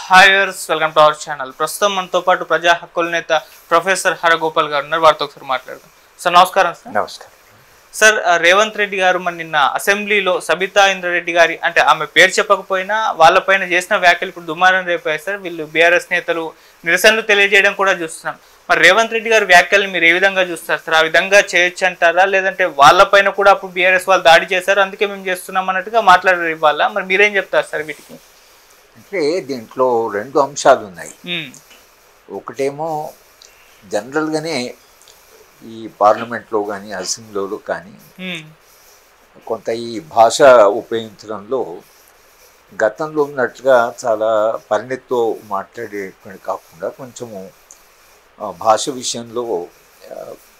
హాయర్స్ welcome to our channel ప్రస్తుతం మనతో పాటు ప్రజా హక్కుల నేత ప్రొఫెసర్ హరగోపాల్ గారు ఉన్నారు వారితో ఒకసారి మాట్లాడదాం సార్ నమస్కారం సార్ నమస్కారం సార్ ఆ, రేవంత్ రెడ్డి గారు మన నిన్న అసెంబ్లీలో సబితా ఇంద్రారెడ్డి గారి అంటే ఆమె పేరు చెప్పకపోయినా వాళ్ళపైన చేసిన వ్యాఖ్యలు ఇప్పుడు దుమారం రేపాయి సార్ వీళ్ళు బీఆర్ఎస్ నేతలు నిరసనలు తెలియజేయడం కూడా చూస్తున్నాం మరి రేవంత్ రెడ్డి గారి వ్యాఖ్యలు మీరు ఏ విధంగా చూస్తారు సార్ ఆ విధంగా చేయొచ్చు అంటారా లేదంటే వాళ్ళపైన కూడా అప్పుడు బీఆర్ఎస్ వాళ్ళు దాడి చేశారు అందుకే మేము చేస్తున్నాం అన్నట్టుగా మాట్లాడారు ఇవాళ మరి మీరేం చెప్తారు సార్ వీటికి అంటే దీంట్లో రెండు అంశాలు ఉన్నాయి ఉమ్, ఒకటేమో జనరల్గానే ఈ పార్లమెంట్లో కానీ అసెంబ్లీలో కానీ ఉమ్, కొంత ఈ భాష ఉపయోగించడంలో గతంలో ఉన్నట్టుగా చాలా పరిణితితో మాట్లాడేటువంటి కాకుండా కొంచెము ఆ, భాష విషయంలో ఆ,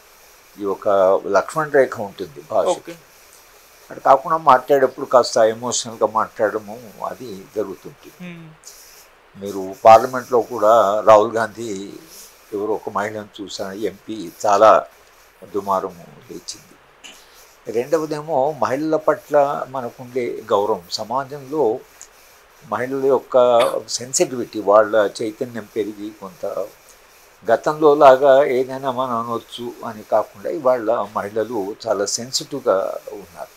ఈ ఒక లక్ష్మణ రేఖ ఉంటుంది భాష ఓకే అది కాకుండా మాట్లాడేటప్పుడు కాస్త ఎమోషనల్గా మాట్లాడము అది జరుగుతుంటుంది ఉమ్, మీరు పార్లమెంట్లో కూడా రాహుల్ గాంధీ ఎవరో ఒక మహిళను చూసిన ఎంపీ చాలా దుమారము లేచింది రెండవదేమో మహిళల పట్ల మనకుండే గౌరవం సమాజంలో మహిళల యొక్క సెన్సిటివిటీ వాళ్ళ చైతన్యం పెరిగి కొంత గతంలో లాగా ఏదైనా మనం అనవచ్చు అని కాకుండా ఇవాళ మహిళలు చాలా సెన్సిటివ్గా ఉన్నారు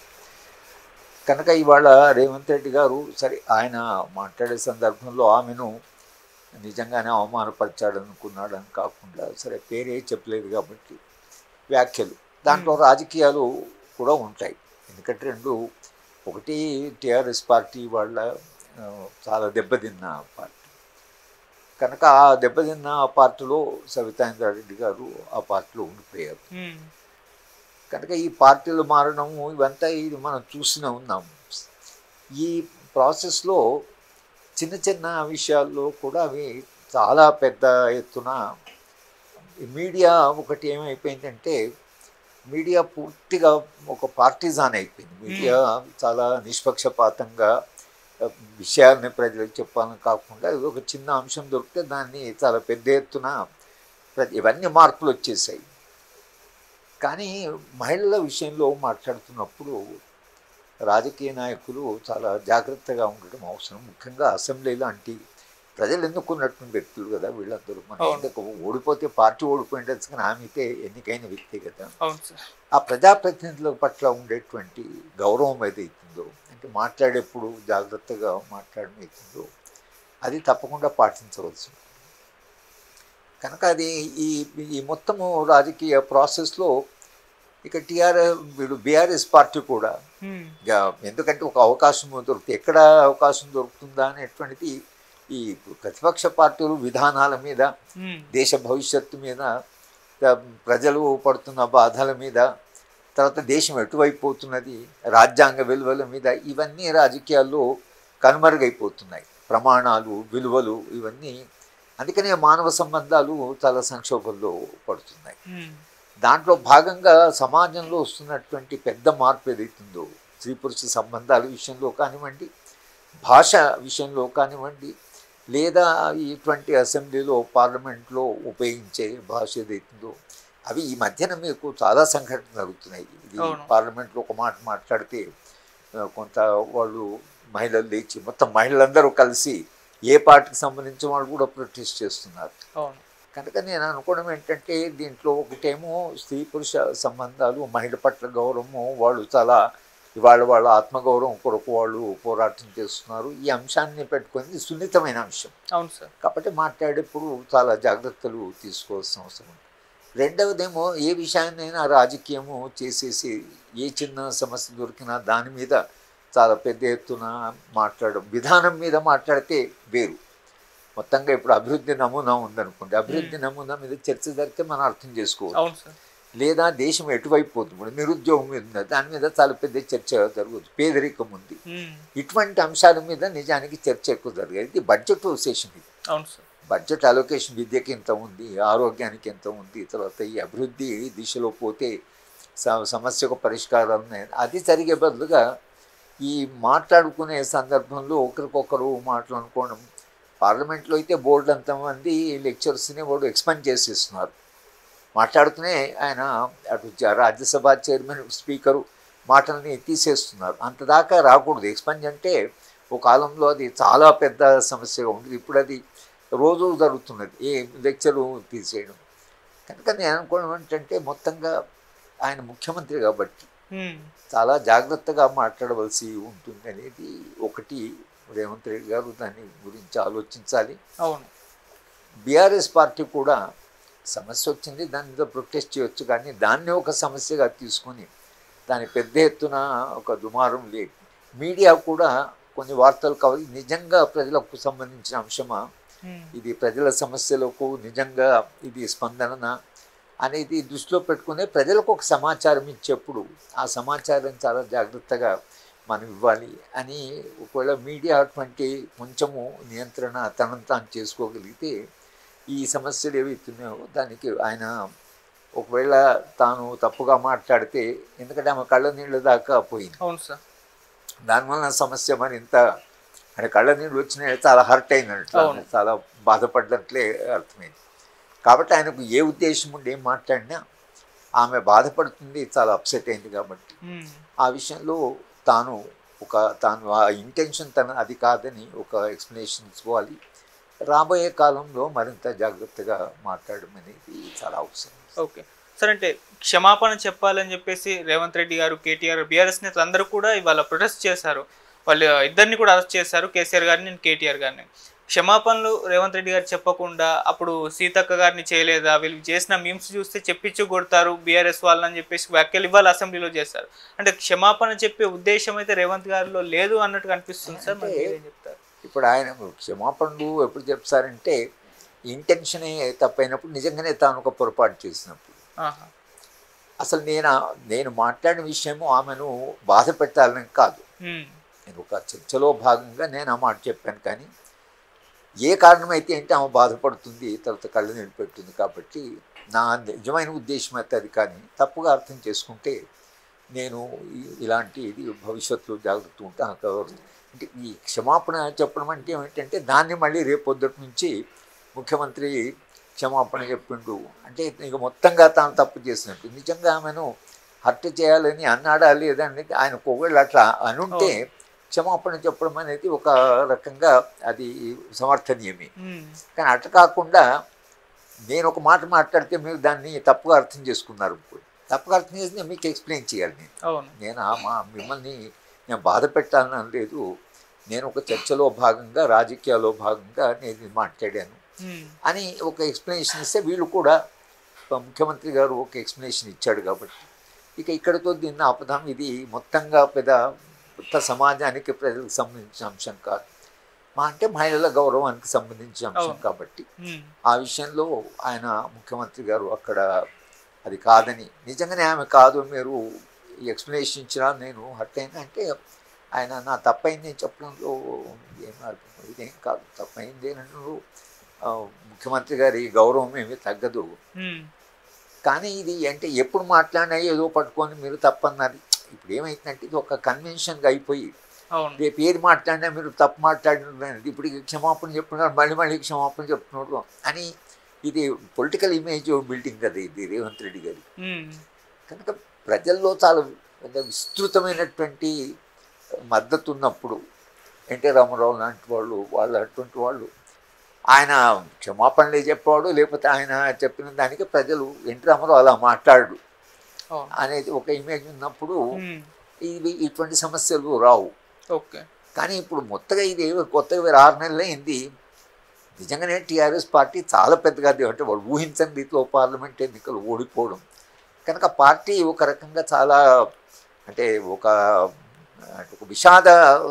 కనుక ఇవాళ రేవంత్ రెడ్డి గారు సరే ఆయన మాట్లాడే సందర్భంలో ఆమెను నిజంగానే అవమానపరిచాడు అనుకున్నాడు అని కాకుండా సరే పేరే చెప్పలేదు కాబట్టి వ్యాఖ్యలు దాంట్లో రాజకీయాలు కూడా ఉంటాయి ఎందుకంటే రెండు ఒకటి టీఆర్ఎస్ పార్టీ వాళ్ళ ఆ, చాలా దెబ్బతిన్న పార్టీ కనుక ఆ దెబ్బతిన్న ఆ పార్టీలో సవితాంద్రారెడ్డి గారు ఆ పార్టీలో ఉండిపోయారు ఉమ్, కనుక ఈ పార్టీలు మారడము ఇవంతా ఇది మనం చూస్తూనే ఉన్నాం ఈ ప్రాసెస్లో చిన్న చిన్న విషయాల్లో కూడా అవి చాలా పెద్ద ఎత్తున మీడియా ఒకటి ఏమైపోయిందంటే మీడియా పూర్తిగా ఒక పార్టీజాన్ అయిపోయింది మీడియా చాలా నిష్పక్షపాతంగా ఆ, విషయాల్ని ప్రజలకు చెప్పాలని కాకుండా ఇది ఒక చిన్న అంశం దొరికితే దాన్ని చాలా పెద్ద ఎత్తున ప్రతి- ఇవన్నీ మార్పులు వచ్చేసాయి కానీ మహిళల విషయంలో మాట్లాడుతున్నప్పుడు రాజకీయ నాయకులు చాలా జాగ్రత్తగా ఉండడం అవసరం ముఖ్యంగా అసెంబ్లీ లాంటి ప్రజలు ఎన్నుకున్నటువంటి వ్యక్తులు కదా వీళ్ళందరూ మన అవును. ఎందుకు ఓడిపోతే పార్టీ ఓడిపోయిండొచ్చు కానీ ఆమె అయితే ఎన్నికైన వ్యక్తి కదా అవును సార్ ఆ ప్రజాప్రతినిధుల పట్ల ఉండేటువంటి గౌరవం ఏదైతుందో అంటే మాట్లాడేప్పుడు జాగ్రత్తగా మాట్లాడడం అవుతుందో అది తప్పకుండా పాటించవచ్చు కనుక అది ఈ ఈ మొత్తము రాజకీయ ప్రాసెస్లో ఇక టీఆర్ఎస్ వీడు బీఆర్ఎస్ పార్టీ కూడా ఉమ్, ఇక ఎందుకంటే ఒక అవకాశం దొరుకుతుంది ఎక్కడ అవకాశం దొరుకుతుందా అనేటువంటిది ఈ ప్రతిపక్ష పార్టీలు విధానాల మీద ఉమ్, దేశ భవిష్యత్తు మీద త- ప్రజలు పడుతున్న బాధల మీద తర్వాత దేశం ఎటువైపు పోతున్నది రాజ్యాంగ విలువల మీద ఇవన్నీ రాజకీయాల్లో కనుమరుగైపోతున్నాయి ప్రమాణాలు విలువలు ఇవన్నీ అందుకనే మానవ సంబంధాలు చాలా సంక్షోభంలో పడుతున్నాయి ఉమ్, దాంట్లో భాగంగా సమాజంలో వస్తున్నటువంటి పెద్ద మార్పు ఏదైతుందో స్త్రీ పురుష సంబంధాల విషయంలో కానివ్వండి భాష విషయంలో కానివ్వండి లేదా ఇటువంటి అసెంబ్లీలో పార్లమెంట్లో ఉపయోగించే భాష ఏదైతుందో అవి ఈ మధ్యన మీకు చాలా సంఘటనలు జరుగుతున్నాయి ఇది అవును. పార్లమెంట్లో ఒక మాట మాట్లాడితే ఆ, కొంత వాళ్ళు మహిళలు లేచి మొత్తం మహిళలందరూ కలిసి ఏ పార్టీకి సంబంధించిన వాళ్ళు కూడా ప్రొటెస్ట్ చేస్తున్నారు అవును కనుక నేను అనుకోవడం ఏంటంటే దీంట్లో ఒకటేమో స్త్రీ పురుష సంబంధాలు మహిళ పట్ల గౌరవము వాళ్ళు చాలా ఇవాళ వాళ్ళ ఆత్మగౌరవం కొరకు వాళ్ళు పోరాటం చేస్తున్నారు ఈ అంశాన్ని పెట్టుకొని సున్నితమైన అంశం అవును సార్ కాబట్టి మాట్లాడేప్పుడు చాలా జాగ్రత్తలు తీసుకోవాల్సిన అవసరం ఉంది రెండవదేమో ఏ విషయాన్నైనా రాజకీయము చేసేసి ఏ చిన్న సమస్య దొరికినా దాని మీద చాలా పెద్ద ఎత్తున మాట్లాడడం విధానం మీద మాట్లాడితే వేరు మొత్తంగా ఇప్పుడు అభివృద్ధి నమూనా ఉందనుకోండి అభివృద్ధి నమూనా మీద చర్చ జరిగితే మనం అర్థం చేసుకోవచ్చు అవును సార్ లేదా దేశం ఎటువైపు పోతుంది ఇప్పుడు నిరుద్యోగం మీద ఉంది దాని మీద చాలా పెద్ద చర్చ జరగవచ్చు పేదరికం ఉంది ఉమ్, ఇటువంటి అంశాల మీద నిజానికి చర్చ ఎక్కువ జరిగేది ఇది బడ్జెట్ సెషన్ ఇది అవును సార్ బడ్జెట్ అలొకేషన్ విద్యకి ఎంత ఉంది ఆరోగ్యానికి ఎంత ఉంది తర్వాత ఈ అభివృద్ధి దిశలో పోతే స- సమస్యకు పరిష్కారాలు ఉన్నాయి అది జరిగే బదులుగా ఈ మాట్లాడుకునే సందర్భంలో ఒకరికొకరు మాట్లాడుకోవడం పార్లమెంట్లో అయితే బోర్డు అంతమంది లెక్చర్స్ని వాడు ఎక్స్పెండ్ చేసేస్తున్నారు మాట్లాడుతూనే ఆయన అటు జ- రాజ్యసభ చైర్మన్ స్పీకరు మాటల్ని తీసేస్తున్నారు అంతదాకా రాకూడదు ఎక్స్పెంజ్ అంటే ఒక కాలంలో అది చాలా పెద్ద సమస్యగా ఉండేది ఇప్పుడు అది రోజు జరుగుతున్నది ఏ లెక్చరు తీసేయడం కనుక నేను అనుకోవడం ఏంటంటే మొత్తంగా ఆయన ముఖ్యమంత్రి కాబట్టి ఉమ్, చాలా జాగ్రత్తగా మాట్లాడవలసి ఉంటుంది అనేది ఒకటి రేవంత్ రెడ్డి గారు దాని గురించి ఆలోచించాలి అవును బీఆర్ఎస్ పార్టీ కూడా సమస్య వచ్చింది దాని మీద ప్రొటెస్ట్ చేయొచ్చు కానీ దాన్ని ఒక సమస్యగా తీసుకొని దాని పెద్ద ఎత్తున ఒక దుమారం లేదు మీడియా కూడా కొన్ని వార్తలు కావాలి నిజంగా ప్రజలకు సంబంధించిన అంశమా ఉమ్, ఇది ప్రజల సమస్యలకు నిజంగా ఇది స్పందన అనేది దృష్టిలో పెట్టుకునే ప్రజలకు ఒక సమాచారం ఇచ్చేప్పుడు ఆ సమాచారం చాలా జాగ్రత్తగా మనం ఇవ్వాలి అని ఒకవేళ మీడియా అటువంటి కొంచెము నియంత్రణ తనను తాను చేసుకోగలిగితే ఈ సమస్యలు ఏవైతున్నాయో దానికి ఆయన ఒకవేళ తాను తప్పుగా మాట్లాడితే ఎందుకంటే ఆమె కళ్ళ నీళ్ళ దాకా పోయింది అవును సార్ దానివల్ల సమస్య మరింత అంటే కళ్ళ నీళ్ళు వచ్చినాయి చాలా హర్ట్ అయినట్లు అవును. చాలా బాధపడ్డట్లే అర్థమైంది కాబట్టి ఆయనకు ఏ ఉద్దేశం ఉండి ఏం మాట్లాడినా ఆమె బాధపడుతుంది చాలా అప్సెట్ అయింది కాబట్టి ఉమ్, ఆ విషయంలో తాను ఒక తాను ఆ ఇంటెన్షన్ తన అది కాదని ఒక ఎక్స్ప్లెనేషన్ ఇచ్చుకోవాలి రాబోయే కాలంలో మరింత జాగ్రత్తగా మాట్లాడడం అనేది చాలా అవసరం ఓకే సార్ అంటే క్షమాపణ చెప్పాలని చెప్పేసి రేవంత్ రెడ్డి గారు కేటీఆర్ బీఆర్ఎస్ నేతలు అందరూ కూడా ఇవాళ ప్రొటెస్ట్ చేశారు వాళ్ళు ఇద్దరిని కూడా అరెస్ట్ చేశారు కేసీఆర్ గారిని నేను కేటీఆర్ గారిని క్షమాపణలు రేవంత్ రెడ్డి గారు చెప్పకుండా అప్పుడు సీతక్క గారిని చేయలేదా వీళ్ళు చేసిన మీమ్స్ చూస్తే చెప్పించు కొడతారు బీఆర్ఎస్ వాళ్ళని చెప్పేసి వ్యాఖ్యలు ఇవాళ అసెంబ్లీలో చేశారు అంటే క్షమాపణ చెప్పే ఉద్దేశం అయితే రేవంత్ గారిలో లేదు అన్నట్టు కనిపిస్తుంది సార్ మరి అంటే- మీరేం చెప్తారు ఇప్పుడు ఆయన క్షమాపణలు ఎప్పుడు చెప్తారంటే ఇంటెన్షనే తప్పైనప్పుడు నిజంగానే తాను ఒక పొరపాటు చేసినప్పుడు ఆహా. అసలు నేను ఆ- నేను మాట్లాడిన విషయము ఆమెను బాధ పెట్టాలని కాదు ఉమ్, నేను ఒక చర్చలో భాగంగా నేను ఆ మాట చెప్పాను కానీ ఏ కారణమైతే ఏంటి ఆమె బాధపడుతుంది తర్వాత కళ్ళు నీళ్ళు పెడుతుంది కాబట్టి నా నిజమైన ఉద్దేశం అయితే అది కానీ తప్పుగా అర్థం చేసుకుంటే నేను ఈ- ఇలాంటి ఇది భవిష్యత్తులో జాగ్రత్త ఉంటా అంటే ఈ క్షమాపణ చెప్పడం అంటే ఏమిటంటే దాన్ని మళ్ళీ రేపు పొద్దుటి నుంచి ముఖ్యమంత్రి క్షమాపణ చెప్పిండు అంటే ఇక మొత్తంగా తాను తప్పు చేసినట్టు నిజంగా ఆమెను హత్య చేయాలని అన్నాడా లేదని ఆయన ఒకవేళ అట్లా అనుంటే క్షమాపణ చెప్పడం అనేది ఒక రకంగా అది సమర్థనీయమే ఉమ్, కానీ అట్లా కాకుండా నేను ఒక మాట మాట్లాడితే మీరు దాన్ని తప్పుగా అర్థం చేసుకున్నారు అనుకోండి తప్పుగా అర్థం చేసి నేను మీకు ఎక్స్ప్లెయిన్ చేయాలి నేను అవును నేను ఆ మా మిమ్మల్ని నేను బాధ పెట్టాలని లేదు నేను ఒక చర్చలో భాగంగా రాజకీయాల్లో భాగంగా నేను ఇది మాట్లాడాను ఉమ్, అని ఒక ఎక్స్ప్లెనేషన్ ఇస్తే వీళ్ళు కూడా ముఖ్యమంత్రి గారు ఒక ఎక్స్ప్లెనేషన్ ఇచ్చాడు కాబట్టి ఇక ఇక్కడితో దీన్ని ఆపదాం ఇది మొత్తంగా పెద్ద కొత్త సమాజానికి ప్రజలకు సంబంధించిన అంశం కాదు మా అంటే మహిళల గౌరవానికి సంబంధించిన అంశం అవును. కాబట్టి ఉమ్, ఆ విషయంలో ఆయన ముఖ్యమంత్రి గారు అక్కడ అది కాదని నిజంగానే ఆమె కాదు మీరు ఈ ఎక్స్ప్లెనేషన్ ఇచ్చినా నేను హర్ట్ అయినా అంటే ఆయన నా తప్పైంది అని చెప్పడంలో ఏం అర్థం ఇదేం కాదు తప్పైంది అనడంలో ఆ, ముఖ్యమంత్రి గారి గౌరవం ఏమీ తగ్గదు ఉమ్, కానీ ఇది అంటే ఎప్పుడు మాట్లాడినా ఏదో పట్టుకొని మీరు తప్పన్నారు ఇప్పుడు ఏమైందంటే ఇది ఒక కన్వెన్షన్గా అయిపోయి అవును రేపు ఏది మాట్లాడినా మీరు తప్పు మాట్లాడినారు ఇప్పుడు ఇక క్షమాపణ చెప్తున్నారు మళ్ళీ మళ్ళీ క్షమాపణ చెప్తున్నారు అని ఇది పొలిటికల్ ఇమేజ్ బిల్డింగ్ కదా ఇది రేవంత్ రెడ్డి గారి ఉమ్, కనుక ప్రజల్లో చాలా పెద్ద విస్తృతమైనటువంటి మద్దతు ఉన్నప్పుడు ఎన్టీ రామారావు లాంటి వాళ్ళు వాళ్ళు అటువంటి వాళ్ళు ఆయన క్షమాపణలే చెప్పేవాడు లేకపోతే ఆయన చెప్పిన దానికి ప్రజలు ఎన్టీ రామారావు అలా మాట్లాడు అవును అనేది ఒక ఇమేజ్ ఉన్నప్పుడు ఉమ్, ఇవి ఇటువంటి సమస్యలు రావు ఓకే కానీ ఇప్పుడు మొత్తగా ఇది ఏదో కొత్తగా వేరే ఆరు నెలలు అయింది నిజంగానే టీఆర్ఎస్ పార్టీ చాలా పెద్దగా అది అంటే వాళ్ళు ఊహించని రీతిలో పార్లమెంట్ ఎన్నికలు ఓడిపోవడం కనుక పార్టీ ఒక రకంగా చాలా అంటే ఒక అంటే ఒక విషాద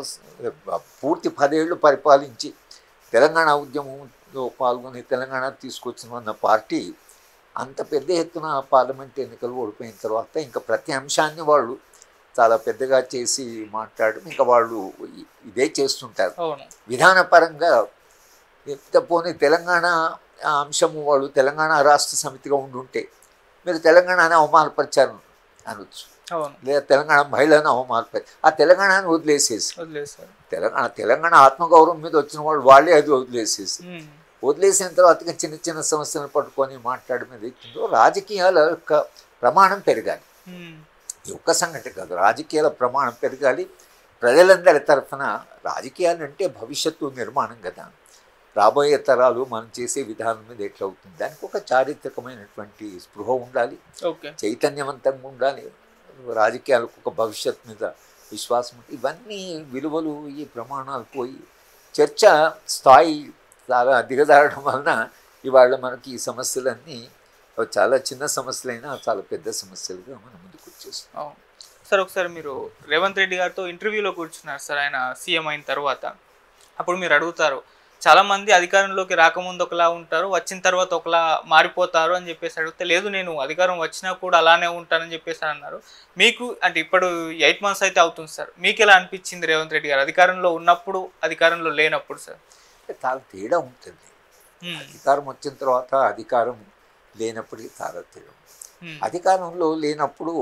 పూర్తి పదేళ్ళు పరిపాలించి తెలంగాణ ఉద్యమంలో పాల్గొని తెలంగాణ తీసుకొచ్చిన పార్టీ అంత పెద్ద ఎత్తున పార్లమెంట్ ఎన్నికలు ఓడిపోయిన తర్వాత ఇంకా ప్రతి అంశాన్ని వాళ్ళు చాలా పెద్దగా చేసి మాట్లాడడం ఇంకా వాళ్ళు ఇ- ఇదే చేస్తుంటారు అవును విధానపరంగా ఎంత పోనీ తెలంగాణ ఆ అంశము వాళ్ళు తెలంగాణ రాష్ట్ర సమితిగా ఉండుంటే మీరు తెలంగాణని అవమానపరిచారు అనొచ్చు అవును లేదా తెలంగాణ మహిళను అవమానపరిచారు ఆ తెలంగాణని వదిలేసేసి వదిలేశారు తెలంగాణ తెలంగాణ ఆత్మగౌరవం మీద వచ్చిన వాళ్ళు వాళ్ళే అది వదిలేసేసి ఉమ్, వదిలేసిన తర్వాత ఇంకా చిన్న చిన్న సమస్యలను పట్టుకొని మాట్లాడడం ఏదైతుందో రాజకీయాల యొక్క ప్రమాణం పెరగాలి ఉమ్, ఈ ఒక్క సంగతి కాదు రాజకీయాల ప్రమాణం పెరగాలి ప్రజలందరి తరఫున రాజకీయాలు అంటే భవిష్యత్తు నిర్మాణం కదా రాబోయే తరాలు మనం చేసే విధానం మీద ఎట్లా అవుతుంది దానికి ఒక చారిత్రకమైనటువంటి స్పృహ ఉండాలి ఓకే చైతన్యవంతంగా ఉండాలి రాజకీయాలకు ఒక భవిష్యత్ మీద విశ్వాసం ఉంటే ఇవన్నీ విలువలు ఈ ప్రమాణాలు పోయి చర్చ స్థాయి చాలా దిగజారడం వలన ఇవాళ మనకి ఈ సమస్యలన్నీ చాలా చిన్న సమస్యలైనా చాలా పెద్ద సమస్యలుగా మనం ముందుకు వచ్చేస్తాం అవును సార్ ఒకసారి మీరు రేవంత్ రెడ్డి గారితో ఇంటర్వ్యూలో కూర్చున్నారు సార్ ఆయన సీఎం అయిన తర్వాత అప్పుడు మీరు అడుగుతారు చాలా మంది అధికారంలోకి రాకముందు ఒకలా ఉంటారు వచ్చిన తర్వాత ఒకలా మారిపోతారు అని చెప్పేసి అడిగితే లేదు నేను అధికారం వచ్చినా కూడా అలానే ఉంటానని చెప్పేసి అన్నారు మీకు అంటే ఇప్పుడు ఎయిట్ మంత్స్ అయితే అవుతుంది సార్ మీకు ఎలా అనిపించింది రేవంత్ రెడ్డి గారు అధికారంలో ఉన్నప్పుడు అధికారంలో లేనప్పుడు సార్ అంటే చాలా తేడా ఉంటుంది ఉమ్, అధికారం వచ్చిన తర్వాత అధికారం లేనప్పటికీ చాలా తేడా ఉంటుంది. ఉమ్, అధికారంలో లేనప్పుడు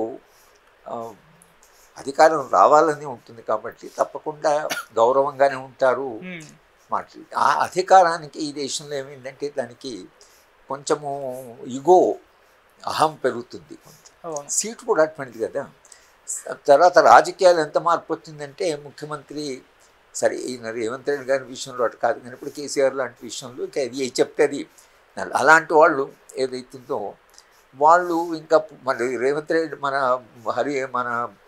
ఆ, అధికారం రావాలని ఉంటుంది కాబట్టి తప్పకుండా గౌరవంగానే ఉంటారు ఉమ్, మాట్లాడి ఆ అధికారానికి ఈ దేశంలో ఏమైందంటే దానికి కొంచెము ఇగో అహం పెరుగుతుంది కొంచెం అవును సీటు కూడా అటువంటిది కదా తర్వాత రాజకీయాలు ఎంత మార్పు వచ్చిందంటే ముఖ్యమంత్రి సరే ఈయన రేవంత్ రెడ్డి గారి విషయంలో అటు కాదు కానీ ఇప్పుడు కేసీఆర్ లాంటి విషయంలో ఇంకా అది ఏది చెప్తే అది అలాంటి వాళ్ళు ఏదైతుందో వాళ్ళు ఇంకా మరి రేవంత్ రెడ్డి మన హరి మన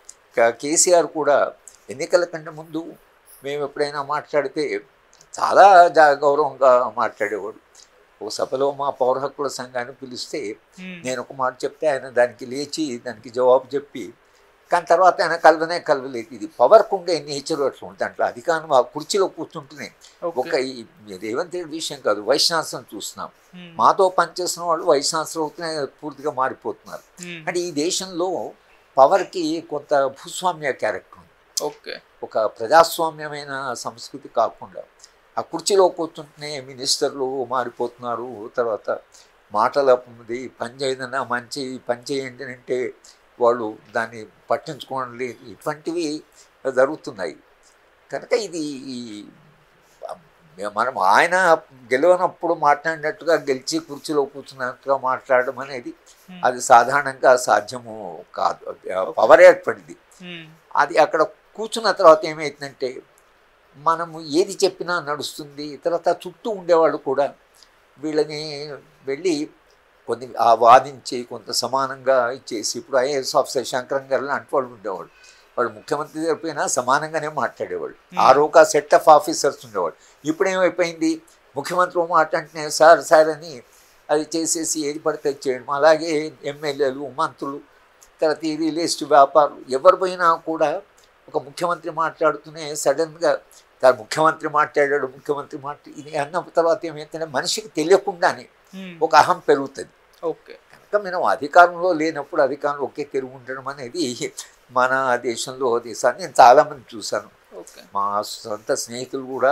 క- కేసీఆర్ కూడా ఎన్నికల కంటే ముందు మేము ఎప్పుడైనా మాట్లాడితే చాలా జా గౌరవంగా మాట్లాడేవాడు ఓ సభలో మా పౌర హక్కుల సంఘాన్ని పిలిస్తే ఉమ్, నేను ఒక మాట చెప్తే ఆయన దానికి లేచి దానికి జవాబు చెప్పి కానీ తర్వాత ఆయన కలవనే కలవలేదు ఇది పవర్కు ఉండే నేచర్ అట్లా ఉంటుంది అట్లా అధికారం ఆ కుర్చీలో కూర్చుంటున్నాయి ఒక ఓకే ఈ రేవంత్ రెడ్డి విషయం కాదు వైశ్నాసం చూస్తున్నాం ఉమ్, మాతో పనిచేస్తున్న వాళ్ళు వైశ్నాసం అవుతూనే పూర్తిగా మారిపోతున్నారు ఉమ్, అంటే ఈ దేశంలో పవర్కి కొంత భూస్వామ్య క్యారెక్టర్ ఉంది ఓకే ఒక ప్రజాస్వామ్యమైన సంస్కృతి కాకుండా ఆ కుర్చీలో కూర్చుంటేనే మినిస్టర్లు మారిపోతున్నారు తర్వాత మాటలది పని చేయదన్నా మంచి పని చేయండి అంటే వాళ్ళు దాన్ని పట్టించుకోవడం లేదు ఇటువంటివి జరుగుతున్నాయి కనుక ఇది ఈ మనం ఆయన గెలవనప్పుడు మాట్లాడినట్టుగా గెలిచి కుర్చీలో కూర్చున్నట్టుగా మాట్లాడడం అనేది ఉమ్, అది సాధారణంగా సాధ్యము కాదు పవరే అటువంటిది ఉమ్, అది అక్కడ కూర్చున్న తర్వాత ఏమైందంటే మనము ఏది చెప్పినా నడుస్తుంది తర్వాత చుట్టూ ఉండేవాళ్ళు కూడా వీళ్ళని వెళ్ళి కొన్ని ఆ వాదించి కొంత సమానంగా ఇచ్చేసి ఇప్పుడు ఐఏఎస్ ఆఫీసర్ శంకరం గారు లాంటి వాళ్ళు ఉండేవాళ్ళు వాళ్ళు ముఖ్యమంత్రి జరిపోయినా సమానంగానే మాట్లాడేవాళ్ళు ఆ రోజు ఆ సెట్ ఆఫ్ ఆఫీసర్స్ ఉండేవాళ్ళు ఇప్పుడు ఏమైపోయింది ముఖ్యమంత్రి ఓ మాట అంటే సార్ సార్ అని అది చేసేసి ఏది పడితే చేయడం అలాగే ఎమ్మెల్యేలు మంత్రులు తర్వాత ఈ రియల్ ఎస్టేట్ వ్యాపారులు ఎవరు పోయినా కూడా ఒక ముఖ్యమంత్రి మాట్లాడుతూనే సడన్గా సార్ ముఖ్యమంత్రి మాట్లాడాడు ముఖ్యమంత్రి మాట్లా ఇది అన్న తర్వాత ఏమైందంటే మనిషికి తెలియకుండానే ఉమ్, ఒక అహం పెరుగుతుంది ఓకే కనుక మనం అధికారంలో లేనప్పుడు అధికారంలో ఒకే తిరుగు ఉండడం అనేది మన దేశంలో దేశాన్ని నేను చాలామంది చూశాను ఓకే మా సొంత స్నేహితులు కూడా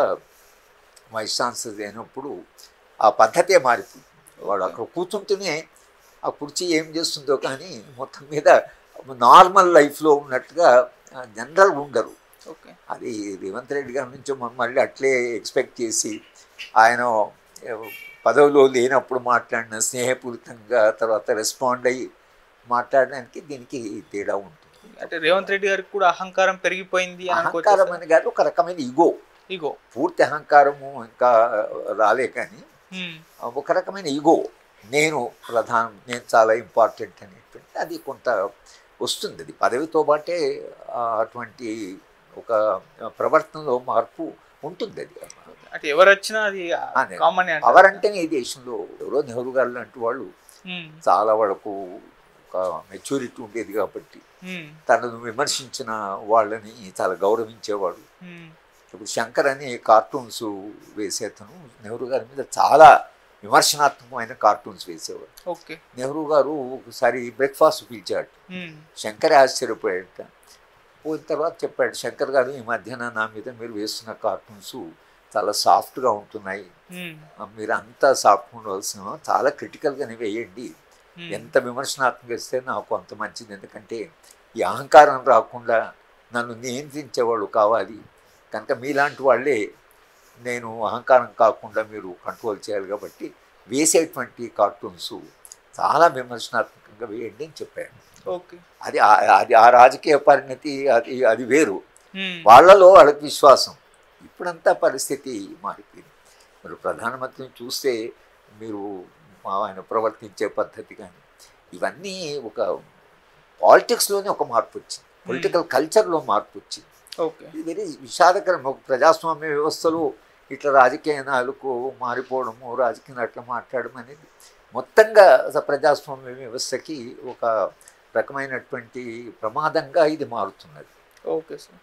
వైస్ ఛాన్సలర్ అయినప్పుడు ఆ పద్ధతే మారిపోయింది వాడు అక్కడ కూర్చుంటూనే ఆ కుర్చీ ఏం చేస్తుందో కానీ మొత్తం మీద నార్మల్ లైఫ్లో ఉన్నట్టుగా జనరల్ ఉండరు ఓకే అది రేవంత్ రెడ్డి గారి నుంచి మనం మళ్ళీ అట్లే ఎక్స్పెక్ట్ చేసి ఆయన ఏ, పదవిలో లేనప్పుడు మాట్లాడిన స్నేహపూరితంగా తర్వాత రెస్పాండ్ అయ్యి మాట్లాడడానికి దీనికి తేడా ఉంటుంది అంటే రేవంత్ రెడ్డి గారికి కూడా అహంకారం పెరిగిపోయింది అని అహంకారం అనుకోవచ్చు అని కాదు ఒక రకమైన ఇగో ఇగో పూర్తి అహంకారము ఇంకా రాలే కానీ ఉమ్, ఒక రకమైన ఇగో నేను ప్రధానం నేను చాలా ఇంపార్టెంట్ అనేటువంటి అది కొంత వస్తుంది అది పదవితో పాటే ఆ, అటువంటి ఒక ప్రవర్తనలో మార్పు ఉంటుంది అది అంటే ఎవరు వచ్చినా అది అదే. కామన్ పవర్ అంటేనే ఈ దేశంలో ఎవరో నెహ్రూ గారు లాంటి వాళ్ళు చాలా వాళ్ళకు ఒక మెచ్యూరిటీ ఉండేది కాబట్టి తనను విమర్శించిన వాళ్ళని చాలా గౌరవించేవాడు ఇప్పుడు శంకర్ అని కార్టూన్స్ వేసేతను నెహ్రూ గారి మీద చాలా విమర్శనాత్మకమైన కార్టూన్స్ వేసేవాడు ఓకే నెహ్రూ గారు ఒకసారి బ్రేక్ఫాస్ట్ పిలిచాడు శంకరే ఆశ్చర్యపోయాడట పోయిన తర్వాత చెప్పాడు శంకర్ గారు ఈ మధ్యన నా మీద మీరు వేస్తున్న కార్టూన్స్ చాలా సాఫ్ట్గా ఉంటున్నాయి ఆ, మీరు అంతా సాఫ్ట్ ఉండవలసిన చాలా క్రిటికల్గానే వేయండి ఎంత విమర్శనాత్మక ఇస్తే నాకు అంత మంచిది ఎందుకంటే ఈ అహంకారం రాకుండా నన్ను నియంత్రించేవాళ్ళు కావాలి కనుక మీలాంటి వాళ్ళే నేను అహంకారం కాకుండా మీరు కంట్రోల్ చేయాలి కాబట్టి వేసేటువంటి కార్టూన్స్ చాలా విమర్శనాత్మకంగా వేయండి అని చెప్పాను ఓకే అది ఆ- అది ఆ రాజకీయ పరిణతి అది అది వేరు మ్మ్. వాళ్ళలో వాళ్ళకి విశ్వాసం ఇప్పుడంతా పరిస్థితి మారిపోయింది మీరు ప్రధానమంత్రిని చూస్తే మీరు ఆయన ప్రవర్తించే పద్ధతి కానీ ఇవన్నీ ఒక పాలిటిక్స్లోనే ఒక మార్పు వచ్చింది పొలిటికల్ కల్చర్లో మార్పు వచ్చింది ఓకే ఇది వెరీ విషాదకరం ఒక ప్రజాస్వామ్య వ్యవస్థలో ఇట్లా రాజకీయ నాయకులకు మారిపోవడము రాజకీయ అట్లా మాట్లాడడం అనేది మొత్తంగా అసలు ప్రజాస్వామ్య వ్యవస్థకి ఒక రకమైనటువంటి ప్రమాదంగా ఇది మారుతున్నది ఓకే సార్